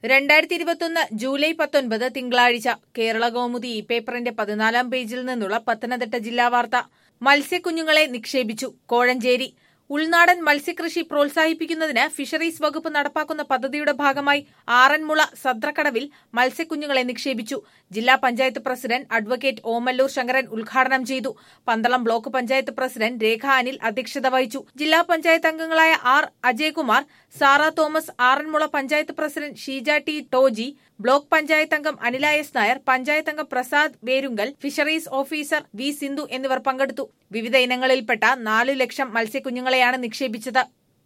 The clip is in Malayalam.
രണ്ടായിരത്തി ഇരുപത്തൊന്ന് ജൂലൈ പത്തൊൻപത് തിങ്കളാഴ്ച കേരള കൗമുദി ഈ പേപ്പറിന്റെ പതിനാലാം പേജിൽ നിന്നുള്ള പത്തനംതിട്ട ജില്ലാ വാർത്ത മത്സ്യക്കുഞ്ഞുങ്ങളെ നിക്ഷേപിച്ചു കോഴഞ്ചേരി ഉൾനാടൻ മത്സ്യകൃഷി പ്രോത്സാഹിപ്പിക്കുന്നതിന് ഫിഷറീസ് വകുപ്പ് നടപ്പാക്കുന്ന പദ്ധതിയുടെ ഭാഗമായി ആറന്മുള സദ്രക്കടവിൽ മത്സ്യക്കുഞ്ഞുങ്ങളെ നിക്ഷേപിച്ചു ജില്ലാ പഞ്ചായത്ത് പ്രസിഡന്റ് അഡ്വക്കേറ്റ് ഓമല്ലൂർ ശങ്കരൻ ഉദ്ഘാടനം ചെയ്തു പന്തളം ബ്ലോക്ക് പഞ്ചായത്ത് പ്രസിഡന്റ് രേഖ അനിൽ അധ്യക്ഷത വഹിച്ചു ജില്ലാ പഞ്ചായത്ത് അംഗങ്ങളായ R Ajayakumar Sara Thomas Aranmula panchayat president Sheeja T Toji block panchayat അംഗം അനില എസ് നായർ പഞ്ചായത്ത് അംഗം Prasad Verunkal fisheries officer V Sindhu എന്നിവർ പങ്കെടുത്തു വിവിധ ഇനങ്ങളിൽപ്പെട്ട നാലു ലക്ഷം മത്സ്യക്കുഞ്ഞുങ്ങളെയാണ് നിക്ഷേപിച്ചത്